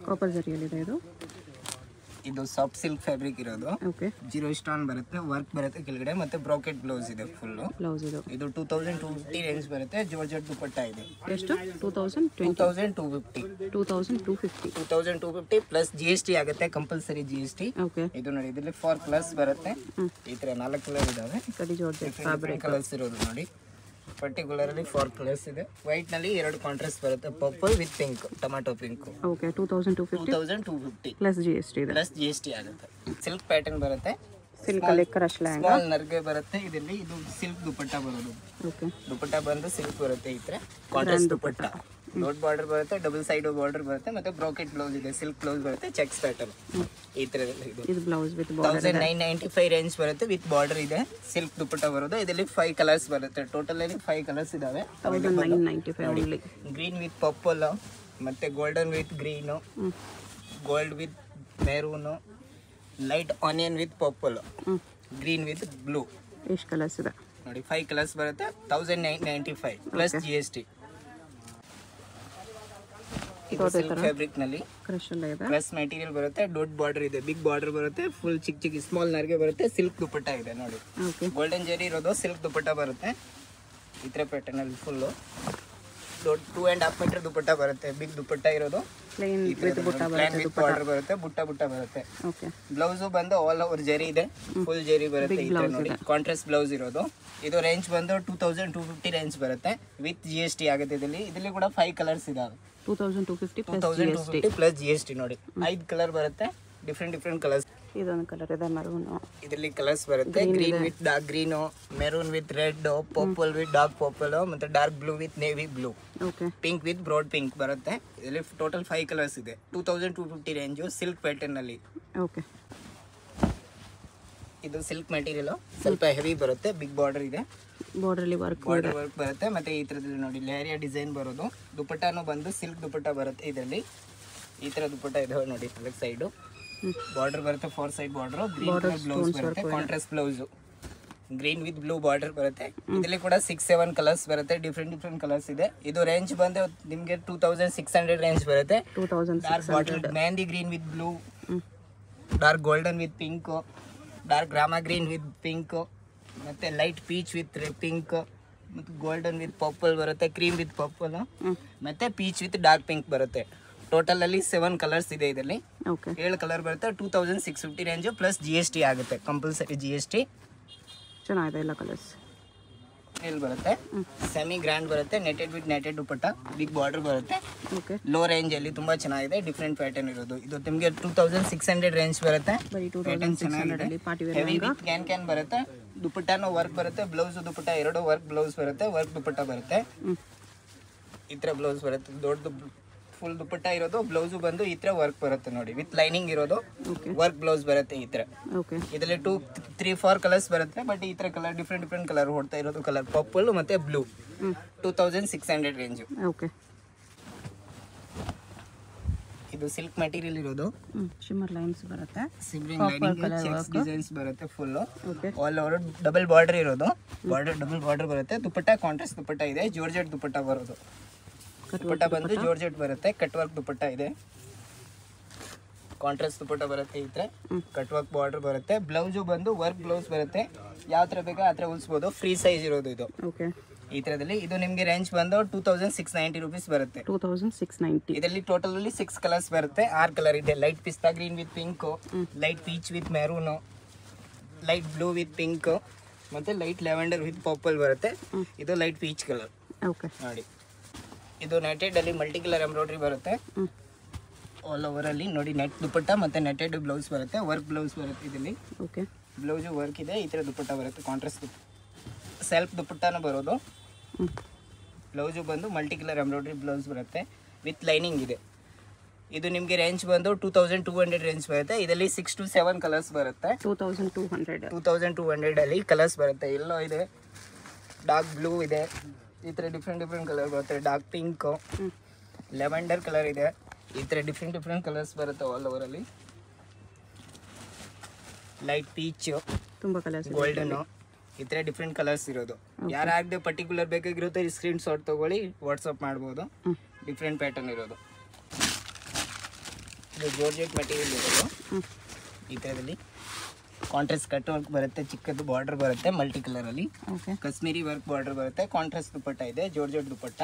Copper ಜರಿಯಲ್ಲಿದೆ ಇದು ಇದು ಸಾಫ್ಟ್ ಸಿಲ್ಕ್ ಫ್ಯಾಬ್ರಿಕ್ ಇರೋದು ಓಕೆ ಜೀರೋ ಸ್ಟಾನ್ ಬರುತ್ತೆ ವರ್ಕ್ ಬರುತ್ತೆ ಕೆಳಗಡೆ ಮತ್ತೆ ಬ್ರಾಕೆಟ್ ಬ್ಲೌಸ್ ಇದೆ ಫುಲ್ಲು ಬ್ಲೌಸ್ ಇದು ಇದು two thousand two fifty range ಬರುತ್ತೆ ಜೋರ್ಜೆಟ್ ದುಪಟ್ಟ ಇದೆ ಎಷ್ಟು two thousand two twenty thousand two fifty two thousand two fifty two thousand two fifty plus G S T ಆಗುತ್ತೆ compulsory G S T okay ಇದು ನೋಡಿ ಇದರಲ್ಲಿ four colours ಬರುತ್ತೆ ಈ ತರ ನಾಲ್ಕು ಕಲರ್ ಇದಾವೆ ಕಡಿ ಜೋರ್ಜೆಟ್ ಫ್ಯಾಬ್ರಿಕ್ ಕಲರ್ಸ್ ಇರೋದು ನೋಡಿ ಪರ್ಟಿಕ್ಯುಲರ್ ಅಲ್ಲಿ ಫೋರ್ ಕಲರ್ಸ್ ಇದೆ ವೈಟ್ ನಲ್ಲಿ ಎರಡು ಕಾಂಟ್ರಾಸ್ಟ್ ಬರುತ್ತೆ purple with pink tomato pink okay two thousand two two fifty thousand two fifty plus G S T ಇದೆ ಪ್ಲಸ್ ಜಿ ಎಸ್ ಟಿ ಆಗುತ್ತೆ ಸಿಲ್ಕ್ ಪ್ಯಾಟರ್ನ್ ಬರುತ್ತೆ ಸಿಲ್ಕ್ ಅಲ್ಲಿ ಕ್ರಶ್ ಲ್ಯಾಂಗ್ ಸ್ಮಾಲ್ ನರ್ಗೆ ಬರುತ್ತೆ ಇದರಲ್ಲಿ ಇದು ಸಿಲ್ಕ್ ದುಪಟ್ಟ ಬರೋದು ಓಕೆ ದುಪಟ್ಟ ಬಂದು ಸಿಲ್ಕ್ ಬರುತ್ತೆ ಈ ತರ ಕಾಂಟ್ರಾಸ್ಟ್ ದುಪಟ್ಟ ದೊಡ್ಡ ಬಾರ್ಡರ್ ಬರುತ್ತೆ ಡಬಲ್ ಸೈಡ್ ಬಾರ್ಡರ್ ಬರುತ್ತೆ ಮತ್ತೆ ಬ್ರಾಕೆಟ್ ಬ್ಲೌಸ್ ಇದೆ ಸಿಲ್ಕ್ ಬ್ಲೌಸ್ ಬರುತ್ತೆ ಚೆಕ್ಸ್ ಪ್ಯಾಟರ್ನ್ ಈ ತರ ಇದು ಇದು blouse with border thousand nine ninety five range ಬರುತ್ತೆ ವಿತ್ ಬಾರ್ಡರ್ ಇದೆ ಸಿಲ್ಕ್ ದುಪಟ್ಟ ಬರೋದು ಇದರಲ್ಲಿ ಫೈವ್ ಕಲರ್ಸ್ ಬರುತ್ತೆ ಟೋಟಲ್ ಅಲ್ಲಿ ಫೈವ್ ಕಲರ್ಸ್ ಇದಾವೆ thousand nine ninety five only green with purple ಮತ್ತೆ ಗೋಲ್ಡನ್ ವಿತ್ ಗ್ರೀನು ಹ್ಞೂ gold with maroon light onion with purple ಹ್ಞೂ ಗ್ರೀನ್ ವಿತ್ ಬ್ಲೂ ಎಷ್ಟು ಕಲರ್ಸ್ ಇದೆ ನೋಡಿ ಫೈವ್ ಕಲರ್ಸ್ ಬರುತ್ತೆ thousand nine ninety five plus G S T ಇದು silk fabric ನಲ್ಲಿ crush ಎಲ್ಲ ಇದೆ ಪ್ಲಸ್ ಮೆಟೀರಿಯಲ್ ಬರುತ್ತೆ ದೊಡ್ಡ ಬಾರ್ಡರ್ ಇದೆ ಬಿಗ್ ಬಾರ್ಡರ್ ಬರುತ್ತೆ ಫುಲ್ ಚಿಕ್ಕ ಚಿಕ್ಕ ಸ್ಮಾಲ್ ನರ್ಗೆ ಬರುತ್ತೆ ಸಿಲ್ಕ್ ದುಪಟ್ಟ ಇದೆ ನೋಡಿ ಓಕೆ ಗೋಲ್ಡನ್ ಜರಿ ಇರೋದು ಸಿಲ್ಕ್ ದುಪಟ್ಟ ಬರುತ್ತೆ ಈ ಥರ ಪ್ಯಾಟರ್ನ್ ಅಲ್ಲಿ ಫುಲ್ಲು ದೊಡ್ಡ two and half metre dupatta ಬರುತ್ತೆ ಬಿಗ್ ದುಪಟ್ಟ ಇರೋದು ಪ್ಲೇನ್ ವಿತ್ ಬುಟ್ಟ ಪ್ಲಾನ್ ಬರುತ್ತೆ ವಿತ್ ಬಾರ್ಡರ್ ಬರುತ್ತೆ ಬುಟ್ಟ ಬುಟ್ಟ ಬರುತ್ತೆ ಓಕೆ ಬ್ಲೌಸು ಬಂದು ಆಲ್ ಓವರ್ ಜರಿ ಇದೆ ಫುಲ್ ಜರಿ ಬರುತ್ತೆ ಈ ಥರ ನೋಡಿ ಕಾಂಟ್ರಾಸ್ಟ್ ಬ್ಲೌಸ್ ಇರೋದು ಇದು ರೇಂಜ್ ಬಂದು two thousand two fifty range ಬರುತ್ತೆ ವಿತ್ ಜಿ ಎಸ್ ಟಿ ಆಗುತ್ತೆ ಇದರಲ್ಲಿ ಇದರಲ್ಲಿ ಕೂಡ ಫೈವ್ ಕಲರ್ಸ್ ಇದಾವೆ two thousand two fifty two plus G thousand two S T fifty plus G S T ನೋಡಿ ಐದು ಕಲರ್ ಬರುತ್ತೆ ಡಿಫ್ರೆಂಟ್ ಡಿಫ್ರೆಂಟ್ ಕಲರ್ಸ್ ಇದೊಂದು ಕಲರ್ ಇದೆ ಮರೂನು ಇದರಲ್ಲಿ ಕಲರ್ಸ್ ಬರುತ್ತೆ green with dark green maroon with red purple with dark purple ಮತ್ತೆ dark blue with navy blue okay pink with broad pink ಬರುತ್ತೆ ಇದರಲ್ಲಿ ಟೋಟಲ್ ಫೈವ್ ಕಲರ್ಸ್ ಇದೆ two thousand two fifty range silk pattern ಅಲ್ಲಿ okay ಇದು silk material ಸ್ವಲ್ಪ heavy ಬರುತ್ತೆ big border ಇದೆ ಬಾರ್ಡ್ರಲ್ಲಿ ವರ್ಕ್ ಬಾರ್ಡರ್ ವರ್ಕ್ ಬರುತ್ತೆ ಮತ್ತೆ ಈ ತರದಲ್ಲಿ ನೋಡಿ ಲೇರಿಯಾ ಡಿಸೈನ್ ಬರೋದು ದುಪಟ್ಟಾನು ಬಂದು ಸಿಲ್ಕ್ ದುಪಟ್ಟ ಬರುತ್ತೆ ಇದರಲ್ಲಿ ಈ ತರ ದುಪಟ್ಟ ಇದಾವೆ ನೋಡಿ ನಾಲ್ಕು ಸೈಡು ಬಾರ್ಡರ್ ಬರುತ್ತೆ four side border green colour blouse ಬರುತ್ತೆ contrast blouse green with blue border ಬರುತ್ತೆ ಇದರಲ್ಲಿ ಕೂಡ ಸಿಕ್ಸ್ ಸೆವೆನ್ ಕಲರ್ಸ್ ಬರುತ್ತೆ ಡಿಫ್ರೆಂಟ್ ಡಿಫ್ರೆಂಟ್ ಕಲರ್ಸ್ ಇದೆ ಇದು ರೇಂಜ್ ಬಂದು ನಿಮಗೆ two thousand six hundred range ಬರುತ್ತೆ two thousand dark bottle mehndi green with blue ಹ್ಞೂ dark golden with pink dark Rama green with pink ಮತ್ತೆ ಲೈಟ್ ಪೀಚ್ ವಿತ್ ಪಿಂಕ್ ಮತ್ತು golden with purple ಬರುತ್ತೆ cream with purple ಹ್ಞೂ ಮತ್ತೆ peach with dark pink ಬರುತ್ತೆ total ಅಲ್ಲಿ seven colours ಇದೆ ಇದರಲ್ಲಿ ಓಕೆ ಏಳು ಕಲರ್ ಬರುತ್ತೆ two thousand six fifty range plus G S T ಆಗುತ್ತೆ ಕಂಪಲ್ಸರಿ ಜಿ ಎಸ್ ಟಿ ಚೆನ್ನಾಗಿದೆ ಎಲ್ಲ ಕಲರ್ಸ್ ಇಲ್ಲಿ ಬರುತ್ತೆ ಸೆಮಿ ಗ್ರ್ಯಾಂಡ್ ಬರುತ್ತೆ netted with netted dupatta big border ಬರುತ್ತೆ ಓಕೆ ಲೋ ರೇಂಜ್ ಅಲ್ಲಿ ತುಂಬಾ ಚೆನ್ನಾಗಿದೆ ಡಿಫ್ರೆಂಟ್ ಪ್ಯಾಟರ್ನ್ ಇರೋದು ಇದು ನಿಮಗೆ two thousand six hundred range ಬರುತ್ತೆ ಬರೀ ಟೂ ಪ್ಯಾಟರ್ನ್ ತೌಸಂಡ್ ಸಿಕ್ಸ್ ಹಂಡ್ರೆಡಲ್ಲಿ ಚೆನ್ನಾಗಿದೆ party wear heavy with can can ಬರುತ್ತೆ ದುಪಟ್ಟಾನು ವರ್ಕ್ ಬರುತ್ತೆ ಬ್ಲೌಸ್ ದುಪಟ್ಟ ಎರಡು ವರ್ಕ್ ಬ್ಲೌಸ್ ಬರುತ್ತೆ ವರ್ಕ್ ದುಪಟ್ಟ ಬರುತ್ತೆ ಹ್ಞೂ ಈ ಥರ ಬ್ಲೌಸ್ ಬರುತ್ತೆ ದೊಡ್ಡ ಫುಲ್ ದುಪಟ್ಟ ಇರೋದು ಬ್ಲೌಸು ಬಂದು ಈ ಥರ ವರ್ಕ್ ಬರುತ್ತೆ ನೋಡಿ ವಿತ್ ಲೈನಿಂಗ್ ಇರೋದು ಓಕೆ ವರ್ಕ್ ಬ್ಲೌಸ್ ಬರುತ್ತೆ ಈ ಥರ ಓಕೆ ಇದರಲ್ಲಿ ಟೂ ತ್ರೀ ಫೋರ್ ಕಲರ್ಸ್ ಬರುತ್ತೆ ಬಟ್ ಈ ಥರ ಕಲರ್ ಡಿಫ್ರೆಂಟ್ ಡಿಫ್ರೆಂಟ್ ಕಲರ್ ಹೊಡ್ತಾ ಇರೋದು ಕಲರ್ ಪರ್ಪಲ್ ಮತ್ತೆ ಬ್ಲೂ ಹ್ಞೂ two thousand six hundred range okay ಇದು ಸಿಲ್ಕ್ ಮೆಟೀರಿಯಲ್ ಇರೋದು ಹ್ಞೂ ಶಿಮ್ಮರ್ ಲೈನ್ಸ್ ಬರುತ್ತೆ ಸಿಬ್ರಿಂಗ್ ಲೈನಿಂಗ್ ಚೆಕ್ಸ್ ಡಿಸೈನ್ಸ್ ಬರುತ್ತೆ full okay all over double border ಇರೋದು ಬಾರ್ಡರ್ ಡಬಲ್ ಬಾರ್ಡರ್ ಬರುತ್ತೆ ದುಪಟ್ಟ ಕಾಂಟ್ರಾಸ್ಟ್ ದುಪಟ್ಟ ಇದೆ ಜೋರ್ಜೆಟ್ ದುಪಟ್ಟ ಬರೋದು ದುಪಟ್ಟ ಬಂದು ಜೋರ್ಜೆಟ್ ಬರುತ್ತೆ ಕಟ್ ವರ್ಕ್ ದುಪಟ್ಟ ಇದೆ ಕಾಂಟ್ರಾಸ್ಟ್ ದುಪಟ್ಟ ಬರುತ್ತೆ ಈ ಥರ ಕಟ್ ವರ್ಕ್ ಬಾರ್ಡರ್ ಬರುತ್ತೆ ಬ್ಲೌಸು ಬಂದು ವರ್ಕ್ ಬ್ಲೌಸ್ ಬರುತ್ತೆ ಯಾವ ಥರ ಬೇಕೋ ಆ ಥರ ಹೊಲಿಸ್ಬೋದು ಫ್ರೀ ಸೈಜ್ ಇರೋದು ಇದು ಓಕೆ ಈ ಥರದಲ್ಲಿ ಇದು ನಿಮಗೆ ರೇಂಜ್ ಬಂದು two thousand six ninety rupees ಬರುತ್ತೆ ಟೂ ತೌಸಂಡ್ ಸಿಕ್ಸ್ ನೈಂಟಿ ಇದರಲ್ಲಿ ಟೋಟಲ್ ಅಲ್ಲಿ ಸಿಕ್ಸ್ ಕಲರ್ಸ್ ಬರುತ್ತೆ ಆರು ಕಲರ್ ಇದೆ light pista green with pink light peach with maroon light blue with pink ಮತ್ತೆ ಲೈಟ್ ಲೆವೆಂಡರ್ ವಿತ್ ಪರ್ಪಲ್ ಬರುತ್ತೆ ಇದು ಲೈಟ್ ಪೀಚ್ ಕಲರ್ ಓಕೆ ನೋಡಿ ಇದು ನೆಟೆಡ್ ಅಲ್ಲಿ ಮಲ್ಟಿ ಕಲರ್ ಎಂಬ್ರಾಯ್ಡ್ರಿ ಬರುತ್ತೆ ಹ್ಞೂ ಆಲ್ ಓವರ್ ಅಲ್ಲಿ ನೋಡಿ ನೆಟ್ ದುಪಟ್ಟ ಮತ್ತೆ ನೆಟೆಡ್ ಬ್ಲೌಸ್ ಬರುತ್ತೆ ವರ್ಕ್ ಬ್ಲೌಸ್ ಬರುತ್ತೆ ಇದರಲ್ಲಿ ಓಕೆ ಬ್ಲೌಸು ವರ್ಕ್ ಇದೆ ಈ ಥರ ದುಪಟ್ಟ ಬರುತ್ತೆ ಕಾಂಟ್ರಾಸ್ಟ್ ಸೆಲ್ಫ್ ದುಪಟ್ಟನೂ ಬರೋದು ಹ್ಞೂ ಬ್ಲೌಸು ಬಂದು ಮಲ್ಟಿ ಕಲರ್ ಎಂಬ್ರಾಯ್ಡ್ರಿ ಬ್ಲೌಸ್ ಬರುತ್ತೆ ವಿತ್ ಲೈನಿಂಗ್ ಇದೆ ಇದು ನಿಮಗೆ ರೇಂಜ್ ಬಂದು two thousand two hundred range ಬರುತ್ತೆ ಇದರಲ್ಲಿ ಸಿಕ್ಸ್ ಟು ಸೆವೆನ್ ಕಲರ್ಸ್ ಬರುತ್ತೆ two thousand two hundred two thousand two ಹಂಡ್ರೆಡಲ್ಲಿ ಕಲರ್ಸ್ ಬರುತ್ತೆ ಎಲ್ಲೋ ಇದೆ ಡಾರ್ಕ್ ಬ್ಲೂ ಇದೆ ಈ ಥರ ಡಿಫ್ರೆಂಟ್ ಡಿಫ್ರೆಂಟ್ ಕಲರ್ ಬರುತ್ತೆ ಡಾರ್ಕ್ ಪಿಂಕು ಹ್ಞೂ ಲೆವೆಂಡರ್ ಕಲರ್ ಇದೆ ಈ ಥರ ಡಿಫ್ರೆಂಟ್ ಡಿಫ್ರೆಂಟ್ ಕಲರ್ಸ್ ಬರುತ್ತೆ ಆಲ್ ಓವರಲ್ಲಿ ಲೈಟ್ ಪೀಚು ತುಂಬ ಕಲರ್ಸ್ ಗೋಲ್ಡನು ಈ ಥರ ಡಿಫ್ರೆಂಟ್ ಕಲರ್ಸ್ ಇರೋದು ಯಾರಾಗದೆ ಪರ್ಟಿಕ್ಯುಲರ್ ಬೇಕಾಗಿರುತ್ತೆ ಈ ಸ್ಕ್ರೀನ್ ಶಾಟ್ ತೊಗೊಳ್ಳಿ ವಾಟ್ಸಪ್ ಮಾಡ್ಬೋದು ಹ್ಞೂ ಡಿಫ್ರೆಂಟ್ ಪ್ಯಾಟರ್ನ್ ಇರೋದು ಇದು ಜೋರ್ಜೆಟ್ ಮೆಟೀರಿಯಲ್ ಇರೋದು ಹ್ಞೂ ಈ ಥರದಲ್ಲಿ ಕಾಂಟ್ರಾಸ್ಟ್ ಕಟ್ ವರ್ಕ್ ಬರುತ್ತೆ ಚಿಕ್ಕದು ಬಾರ್ಡರ್ ಬರುತ್ತೆ ಮಲ್ಟಿ ಕಲರಲ್ಲಿ ಓಕೆ ಕಾಶ್ಮೀರಿ ವರ್ಕ್ ಬಾರ್ಡರ್ ಬರುತ್ತೆ ಕಾಂಟ್ರಾಸ್ಟ್ ದುಪ್ಪಟ್ಟ ಇದೆ georgette dupatta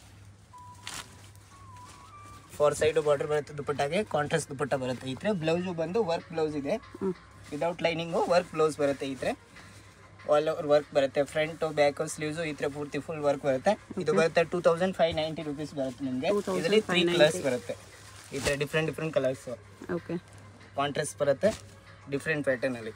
four side border ಬರುತ್ತೆ ದುಪ್ಪಟ್ಟಾಗೆ ಕಾಂಟ್ರಾಸ್ಟ್ ದುಪ್ಪಟ್ಟ ಬರುತ್ತೆ ಈ ಥರ ಬ್ಲೌಸು ಬಂದು ವರ್ಕ್ ಬ್ಲೌಸ್ ಇದೆ ಹ್ಞೂ ವಿದೌಟ್ ಲೈನಿಂಗು ವರ್ಕ್ ಬ್ಲೌಸ್ ಬರುತ್ತೆ ಈ ಥರ ಆಲ್ ಓವರ್ ವರ್ಕ್ ಬರುತ್ತೆ ಫ್ರಂಟು ಬ್ಯಾಕು ಸ್ಲೀವ್ಸು ಈ ಥರ ಪೂರ್ತಿ ಫುಲ್ ವರ್ಕ್ ಬರುತ್ತೆ ಇದು ಬರುತ್ತೆ two thousand five ninety rupees ಬರುತ್ತೆ ನಿಮಗೆ 2590 ಇದರಲ್ಲಿ ತ್ರೀ ಕಲರ್ಸ್ ಬರುತ್ತೆ ಈ ಥರ different different colours okay contrast ಬರುತ್ತೆ ಡಿಫ್ರೆಂಟ್ ಪ್ಯಾಟರ್ನಲ್ಲಿ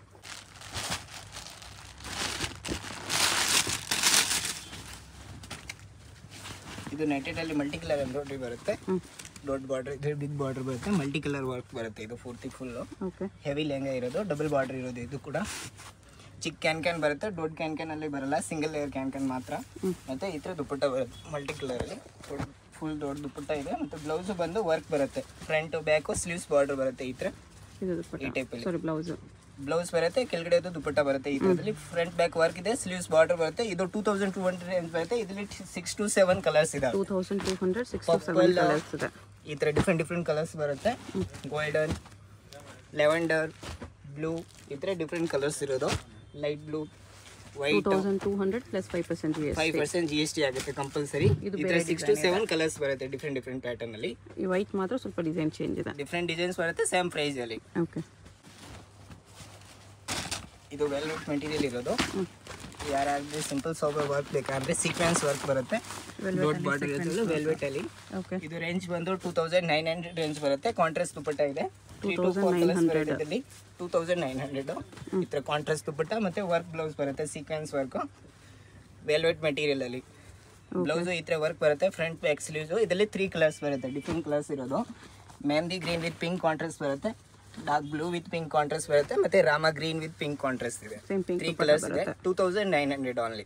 ಇದು ನೆಟೆಡಲ್ಲಿ ಮಲ್ಟಿ ಕಲರ್ ಎಂಬ್ರಾಯ್ಡ್ರಿ ಬರುತ್ತೆ ಹ್ಞೂ ದೊಡ್ಡ ಬಾರ್ಡರ್ ಇದೆ ಬಿಗ್ ಬಾರ್ಡರ್ ಬರುತ್ತೆ ಮಲ್ಟಿ ಕಲರ್ ವರ್ಕ್ ಬರುತ್ತೆ ಇದು ಪೂರ್ತಿ ಫುಲ್ಲು ಓಕೆ ಹೆವಿ ಲೆಹಂಗಾ ಇರೋದು ಡಬಲ್ ಬಾರ್ಡರ್ ಇರೋದು ಇದು ಕೂಡ ಚಿಕ್ಕ ಕ್ಯಾನ್ ಕ್ಯಾನ್ ಬರುತ್ತೆ ದೊಡ್ಡ ಕ್ಯಾನ್ ಕ್ಯಾನ್ ಅಲ್ಲಿ ಬರಲ್ಲ ಸಿಂಗಲ್ ಲೇಯರ್ ಕ್ಯಾನ್ ಕ್ಯಾನ್ ಮಾತ್ರ ಹ್ಮ್. ಮತ್ತೆ ಈ ಥರ ದುಪ್ಪಟ್ಟ ಬರುತ್ತೆ ಮಲ್ಟಿ ಕಲರಲ್ಲಿ ಫುಲ್ ದೊಡ್ಡ ದುಪ್ಪಟ್ಟ ಇದೆ ಮತ್ತೆ ಬ್ಲೌಸು ಬಂದು ವರ್ಕ್ ಬರುತ್ತೆ ಫ್ರಂಟ್ ಬ್ಯಾಕು ಸ್ಲೀವ್ಸ್ ಬಾರ್ಡರ್ ಬರುತ್ತೆ ಈ ಥರ ಇದು ಈ ದುಪ್ಪಟ್ಟ ಟೈಪಲ್ಲಿ ಸಾರಿ ಬ್ಲೌಸು ಬ್ಲೌಸ್ ಬರುತ್ತೆ ಕೆಳಗಡೆ ದುಪ್ಪಟ್ಟ ಬರುತ್ತೆ ಈ ಥರದಲ್ಲಿ ಫ್ರಂಟ್ ಬ್ಯಾಕ್ ವರ್ಕ್ ಇದೆ ಸ್ಲೀವ್ಸ್ ಬಾರ್ಡರ್ ಬರುತ್ತೆ ಇದು two thousand two hundred range ಬರುತ್ತೆ ಇದರಲ್ಲಿ ಸಿಕ್ಸ್ ಟು ಸೆವೆನ್ ಕಲರ್ಸ್ ಇದಾವೆ two thousand two hundred six to Purple, seven colours ಇದೆ ಈ ಥರ ಡಿಫ್ರೆಂಟ್ ಡಿಫ್ರೆಂಟ್ ಕಲರ್ಸ್ ಬರುತ್ತೆ ಗೋಲ್ಡನ್ ಲೆವೆಂಡರ್ ಬ್ಲೂ ಈ ಥರ ಡಿಫ್ರೆಂಟ್ ಕಲರ್ಸ್ ಇರೋದು light blue two white thousand two hundred plus five percent G S five percent G S T ಆಗುತ್ತೆ compulsory ಇದು ಈ ಥರ ಸಿಕ್ಸ್ ಟು ಸೆವೆನ್ ಕಲರ್ಸ್ ಬರುತ್ತೆ ಡಿಫ್ರೆಂಟ್ ಡಿಫ್ರೆಂಟ್ ಪ್ಯಾಟರ್ನ್ ಅಲ್ಲಿ ಈ ವೈಟ್ ಮಾತ್ರ ಸ್ವಲ್ಪ ಡಿಸೈನ್ ಚೇಂಜ್ ಇದೆ ಡಿಫ್ರೆಂಟ್ ಡಿಸೈನ್ಸ್ ಬರುತ್ತೆ ಸೇಮ್ ಪ್ರೈಸ್ ಅಲ್ಲಿ ಓಕೆ ಇದು ವೆಲ್ವೆಟ್ ಮೆಟೀರಿಯಲ್ ಇರೋದು ಹ್ಞೂ ಯಾರಾದ್ರೆ ಸಿಂಪಲ್ ಸೋಬರ್ ವರ್ಕ್ ಬೇಕಾದ್ರೆ ಸೀಕ್ವೆನ್ಸ್ ವರ್ಕ್ ಬರುತ್ತೆ ದೊಡ್ಡ ಬಾರ್ಡರ್ ಇರೋದು ವೆಲ್ವೆಟ್ ಅಲ್ಲಿ ಓಕೆ ಇದು ರೇಂಜ್ ಬಂದು two thousand nine hundred range ಬರುತ್ತೆ ಕಾಂಟ್ರಾಸ್ಟ್ ದುಪ್ಪಟ್ಟ ಇದೆ ತ್ರೀ ಟು ಫೋರ್ ಕಲರ್ಸ್ ಬರುತ್ತೆ ಇದರಲ್ಲಿ ಟೂ ತೌಸಂಡ್ ನೈನ್ ಹಂಡ್ರೆಡ್ ಈ ಥರ ಕಾಂಟ್ರಾಸ್ಟ್ ದುಪ್ಪಟ್ಟ ಮತ್ತೆ ವರ್ಕ್ ಬ್ಲೌಸ್ ಬರುತ್ತೆ ಸೀಕ್ವೆನ್ಸ್ ವರ್ಕ್ ವೆಲ್ವೆಟ್ ಮೆಟೀರಿಯಲ್ ಅಲ್ಲಿ ಬ್ಲೌಸು ಈ ಥರ ವರ್ಕ್ ಬರುತ್ತೆ ಫ್ರಂಟ್ ಬ್ಯಾಕ್ ಸ್ಲೀವ್ಸು ಇದರಲ್ಲಿ ತ್ರೀ ಕಲರ್ಸ್ ಬರುತ್ತೆ ಡಿಫ್ರೆಂಟ್ ಕಲರ್ಸ್ ಇರೋದು mehndi green with pink contrast ಬರುತ್ತೆ dark blue with pink contrast ಬರುತ್ತೆ ಮತ್ತೆ Rama green with pink contrast ಇದೆ ಸೇಮ್ ಪಿಂಕ್ ತ್ರೀ ಕಲರ್ಸ್ ಇದೆ two thousand nine hundred only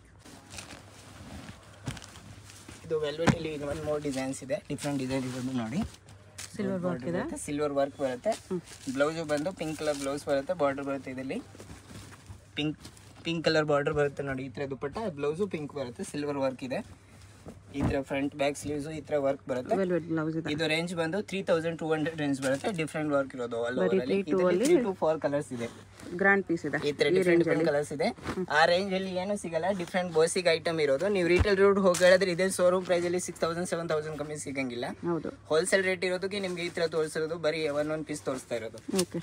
ಇದು ವೆಲ್ವೆಟ್ ಅಲ್ಲಿ ಒನ್ ಮೋರ್ ಡಿಸೈನ್ಸ್ ಇದೆ ಡಿಫ್ರೆಂಟ್ ಡಿಸೈನ್ ಇರೋದು ನೋಡಿ ಸಿಲ್ವರ್ ವರ್ಕ್ ಇದೆ ಸಿಲ್ವರ್ ವರ್ಕ್ ಬರುತ್ತೆ ಬ್ಲೌಸು ಬಂದು ಪಿಂಕ್ ಕಲರ್ ಬ್ಲೌಸ್ ಬರುತ್ತೆ ಬಾರ್ಡರ್ ಬರುತ್ತೆ ಇದರಲ್ಲಿ ಪಿಂಕ್ ಪಿಂಕ್ ಕಲರ್ ಬಾರ್ಡರ್ ಬರುತ್ತೆ ನೋಡಿ ಈ ಥರ ದುಪ್ಪಟ್ಟ ಬ್ಲೌಸು ಪಿಂಕ್ ಬರುತ್ತೆ ಸಿಲ್ವರ್ ವರ್ಕ್ ಇದೆ ಈ ಥರ ಫ್ರಂಟ್ ಬ್ಯಾಕ್ ಸ್ಲೀವ್ಸು ಈ ಥರ ವರ್ಕ್ ಬರುತ್ತೆ ವೆಲ್ವೆಟ್ ಬ್ಲೌಸ್ ಇದೆ ಇದು ರೇಂಜ್ ಬಂದು three thousand two hundred range ಬರುತ್ತೆ ಡಿಫ್ರೆಂಟ್ ವರ್ಕ್ ಇರೋದು ಆಲ್ ಬರೀ ಓವರ್ ಅಲ್ಲಿ three two ಅಲ್ಲಿ ತ್ರೀ ಟು ಫೋರ್ ಕಲರ್ಸ್ ಇದೆ ಗ್ರ್ಯಾಂಡ್ ಪೀಸ್ ಇದೆ ಈ ತರ ಡಿಫ್ರೆಂಟ್ ಡಿಫ್ರೆಂಟ್ ಕಲರ್ಸ್ ಇದೆ ಆ ರೇಂಜ್ ಅಲ್ಲಿ ಏನು ಸಿಗಲ್ಲ ಡಿಫ್ರೆಂಟ್ ಬೋಸಿಗೆ ಐಟಮ್ ಇರೋದು ನೀವು ರಿಟೇಲ್ ರೋಡ್ ಹೋಗಿ ಹೇಳಿದ್ರೆ ಇದೇ ಶೋರೂಮ್ ಪ್ರೈಸ್ ಅಲ್ಲಿ ಸಿಕ್ಸ್ ತೌಸಂಡ್ ಸೆವೆನ್ ತೌಸಂಡ್ ಕಮ್ಮಿ ಸಿಗಂಗಿಲ್ಲ ಹೌದು ಹೋಲ್ಸೇಲ್ ರೇಟ್ ಇರೋದಕ್ಕೆ ನಿಮ್ಗೆ ಈ ತರ ತೋರಿಸಿರೋದು ಬರೀ ಒಂದೊಂದು ಪೀಸ್ ತೋರಿಸ್ತಾ ಇರೋದು ಓಕೆ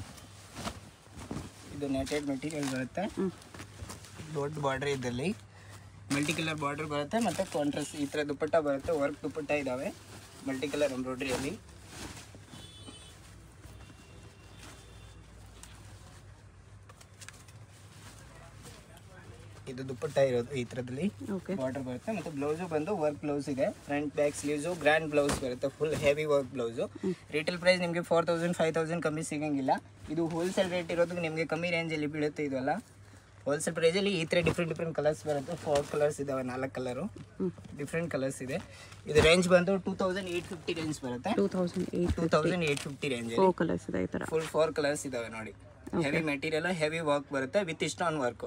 ಇದು ನೆಟೆಡ್ ಮೆಟೀರಿಯಲ್ ಬರುತ್ತೆ ಹ್ಞೂ ದೊಡ್ಡ ಬಾರ್ಡರ್ ಇದ್ದಲ್ಲಿ ಮಲ್ಟಿ ಕಲರ್ ಬಾರ್ಡರ್ ಬರುತ್ತೆ ಮತ್ತೆ ಕಾಂಟ್ರಾಸ್ಟ್ ಈ ತರ ದುಪ್ಪಟ್ಟ ಬರುತ್ತೆ ವರ್ಕ್ ದುಪ್ಪಟ್ಟ ಇದಾವೆ ಮಲ್ಟಿ ಕಲರ್ ಎಂಬ್ರಾಯ್ಡ್ರಿಯಲ್ಲಿ ಇದು ದುಪ್ಪಟ್ಟ ಇರೋದು ಈ ಥರದಲ್ಲಿ ಓಕೆ ಬಾರ್ಡರ್ ಬರುತ್ತೆ ಮತ್ತೆ ಬ್ಲೌಸು ಬಂದು ವರ್ಕ್ ಬ್ಲೌಸ್ ಇದೆ front back sleeves grand blouse ಬರುತ್ತೆ full heavy work blouse retail price ನಿಮಗೆ ಫೋರ್ ತೌಸಂಡ್ ಫೈವ್ ತೌಸಂಡ್ ಕಮ್ಮಿ ಸಿಗಂಗಿಲ್ಲ ಇದು ಹೋಲ್ಸೇಲ್ ರೇಟ್ ಇರೋದಕ್ಕೆ ನಿಮಗೆ ಕಮ್ಮಿ ರೇಂಜಲ್ಲಿ ಬೀಳುತ್ತೆ ಇದೆಲ್ಲ ಹೋಲ್ಸೇಲ್ ಪ್ರೈಸಲ್ಲಿ ಈ ಥರ ಡಿಫ್ರೆಂಟ್ ಡಿಫ್ರೆಂಟ್ ಕಲರ್ಸ್ ಬರುತ್ತೆ ಫೋರ್ ಕಲರ್ಸ್ ಇದಾವೆ ನಾಲ್ಕು ಕಲರು ಹ್ಞೂ ಡಿಫ್ರೆಂಟ್ ಕಲರ್ಸ್ ಇದೆ ಇದು ರೇಂಜ್ ಬಂದು two thousand eight fifty range ಬರುತ್ತೆ two thousand eight two thousand eight fifty range four colours ಇದೆ ಈ ಥರ ಫುಲ್ ಫೋರ್ ಕಲರ್ಸ್ ಇದಾವೆ ನೋಡಿ ಹೆವಿ ಮೆಟೀರಿಯಲ್ ಹೆವಿ ವರ್ಕ್ ಬರುತ್ತೆ ವಿತ್ ಸ್ಟೋನ್ ವರ್ಕ್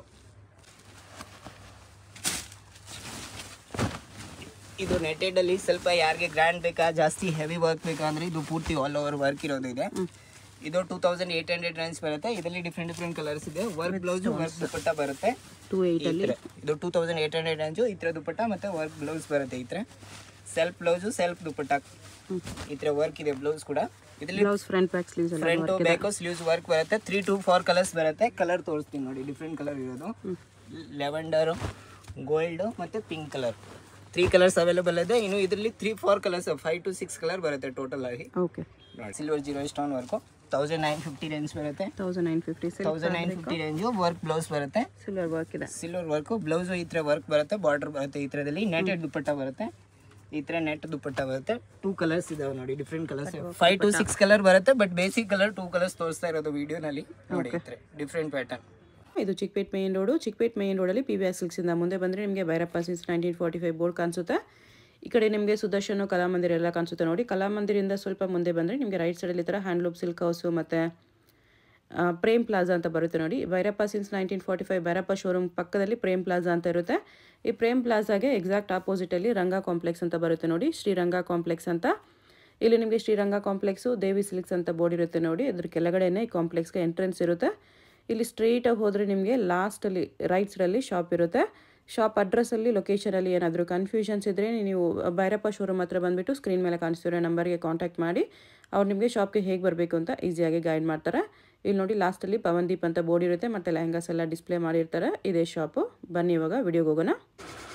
ಇದು ನೆಟೆಡ್ ಅಲ್ಲಿ ಸ್ವಲ್ಪ ಯಾರಿಗೆ ಗ್ರ್ಯಾಂಡ್ ಬೇಕಾ ಜಾಸ್ತಿ ಹೆವಿ ವರ್ಕ್ ಬೇಕಾ ಅಂದ್ರೆ ಇದು ಪೂರ್ತಿ ಆಲ್ ಓವರ್ ವರ್ಕ್ ಇರೋದು ಇದೆ ಇದು two thousand eight hundred range ಬರುತ್ತೆ ಇದರಲ್ಲಿ ಡಿಫ್ರೆಂಟ್ ಡಿಫ್ರೆಂಟ್ ಕಲರ್ಸ್ ಇದೆ ವರ್ಕ್ ಬ್ಲೌಸ್ ವರ್ಕ್ ದುಪ್ಪಟ್ಟ ಬರುತ್ತೆ ಟೂ ಈ ಏಯ್ಟಲ್ಲಿ ಥರ. ಇದು two thousand eight hundred range ಈ ಥರ ದುಪ್ಪಟ್ಟ ಮತ್ತೆ ವರ್ಕ್ ಬ್ಲೌಸ್ ಬರುತ್ತೆ ಈ ಥರ ಸೆಲ್ಫ್ ಬ್ಲೌಸು ಸೆಲ್ಫ್ ದುಪ್ಪಟ್ಟ ಈ ಥರ ವರ್ಕ್ ಇದೆ ಬ್ಲೌಸ್ ಕೂಡ ಇದರಲ್ಲಿ ಬ್ಲೌಸ್ ಫ್ರಂಟ್ ಬ್ಯಾಕ್ ಸ್ಲೀವ್ಸ್ ಎಲ್ಲ ಫ್ರಂಟ್ ಬ್ಯಾಕು ಸ್ಲೀವ್ಸ್ ವರ್ಕ್ ಬರುತ್ತೆ ತ್ರೀ ಟು ಫೋರ್ ಕಲರ್ಸ್ ಬರುತ್ತೆ ಕಲರ್ ತೋರಿಸ್ತೀನಿ ನೋಡಿ ಡಿಫ್ರೆಂಟ್ ಕಲರ್ ಇರೋದು ಲೆವೆಂಡರು ಗೋಲ್ಡ್ ಮತ್ತೆ pink colour three colours available ಇದೆ ಇನ್ನು ಇದರಲ್ಲಿ three four colours five to six colour ಬರುತ್ತೆ ಟೋಟಲ್ ಆಗಿ okay silver zero stone work thousand nine fifty range ಬರುತ್ತೆ thousand nine fifty thousand nine fifty range work blouse ಬರುತ್ತೆ silver work ಇದೆ silver work blouse ಈ ಥರ work ಬರುತ್ತೆ border ಬರುತ್ತೆ ಈ ಥರದಲ್ಲಿ ನೆಟೆಡ್ ದುಪ್ಪಟ್ಟ ಬರುತ್ತೆ ಈ ಥರ ನೆಟ್ ದುಪ್ಪಟ್ಟ ಬರುತ್ತೆ ಟೂ ಕಲರ್ಸ್ ಇದಾವೆ ನೋಡಿ different colours five to six colour ಬರುತ್ತೆ but basic colour two colours ತೋರಿಸ್ತಾ ಇರೋದು ವಿಡಿಯೋನಲ್ಲಿ ನೋಡಿ ಈ ಥರ ಡಿಫ್ರೆಂಟ್ ಪ್ಯಾಟರ್ನ್ ಇದು Chickpet main road Chickpet main ರೋಡಲ್ಲಿ ಪಿ ವಿ ಆರ್ ಸಿಲ್ಕ್ಸಿಂದ ಮುಂದೆ ಬಂದರೆ ನಿಮಗೆ Byrappa since nineteen forty five board ಕಾಣಿಸುತ್ತೆ ಈ ಕಡೆ ನಿಮಗೆ ಸುದರ್ಶನ ಕಲಾಮಂದಿರ ಎಲ್ಲ ಕಾಣಿಸುತ್ತೆ ನೋಡಿ ಕಲಾಮಂದಿರಿಂದ ಸ್ವಲ್ಪ ಮುಂದೆ ಬಂದರೆ ನಿಮಗೆ ರೈಟ್ ಸೈಡಲ್ಲಿ ಈ ಥರ ಹ್ಯಾಂಡ್ಲೂಮ್ ಸಿಲ್ಕ್ ಹೌಸು ಮತ್ತು ಆ, ಪ್ರೇಮ್ ಪ್ಲಾಜಾ ಅಂತ ಬರುತ್ತೆ ನೋಡಿ Byrappa since nineteen forty five Byrappa showroom ಪಕ್ಕದಲ್ಲಿ ಪ್ರೇಮ್ ಪ್ಲಾಜಾ ಅಂತ ಇರುತ್ತೆ ಈ ಪ್ರೇಮ್ ಪ್ಲಾಜಾಗೆ ಎಕ್ಸಾಕ್ಟ್ ಆಪೋಸಿಟಲ್ಲಿ ರಂಗ ಕಾಂಪ್ಲೆಕ್ಸ್ ಅಂತ ಬರುತ್ತೆ ನೋಡಿ ಶ್ರೀರಂಗ ಕಾಂಪ್ಲೆಕ್ಸ್ ಅಂತ ಇಲ್ಲಿ ನಿಮಗೆ ಶ್ರೀರಂಗ ಕಾಂಪ್ಲೆಕ್ಸು ದೇವಿ ಸಿಲ್ಕ್ಸ್ ಅಂತ ಬೋರ್ಡ್ ಇರುತ್ತೆ ನೋಡಿ ಅದ್ರ ಕೆಳಗಡೆನೇ ಈ ಕಾಂಪ್ಲೆಕ್ಸ್ಗೆ ಎಂಟ್ರೆನ್ಸ್ ಇರುತ್ತೆ ಇಲ್ಲಿ ಸ್ಟ್ರೈಟಾಗಿ ಹೋದರೆ ನಿಮಗೆ ಲಾಸ್ಟಲ್ಲಿ ರೈಟ್ ಸೈಡಲ್ಲಿ ಶಾಪ್ ಇರುತ್ತೆ ಶಾಪ್ ಅಡ್ರೆಸ್ಸಲ್ಲಿ ಲೊಕೇಶನಲ್ಲಿ ಏನಾದರೂ ಕನ್ಫ್ಯೂಷನ್ಸ್ ಇದ್ದರೆ ನೀವು ಭೈರಪ್ಪ ಶೋರೂಮ್ ಹತ್ರ ಬಂದುಬಿಟ್ಟು ಸ್ಕ್ರೀನ್ ಮೇಲೆ ಕಾಣಿಸ್ತಿರೋ ನಂಬರ್ಗೆ ಕಾಂಟ್ಯಾಕ್ಟ್ ಮಾಡಿ ಅವ್ರು ನಿಮಗೆ ಶಾಪ್ಗೆ ಹೇಗೆ ಬರಬೇಕು ಅಂತ ಈಸಿಯಾಗಿ ಗೈಡ್ ಮಾಡ್ತಾರೆ ಇಲ್ಲಿ ನೋಡಿ ಲಾಸ್ಟಲ್ಲಿ ಪವನ್ದೀಪ್ ಅಂತ ಬೋರ್ಡ್ ಇರುತ್ತೆ ಮತ್ತು ಲೆಹಂಗಾಸ್ ಎಲ್ಲ ಡಿಸ್ಪ್ಲೇ ಮಾಡಿರ್ತಾರೆ ಇದೇ ಶಾಪು ಬನ್ನಿ ಇವಾಗ ವಿಡಿಯೋಗೆ ಹೋಗೋಣ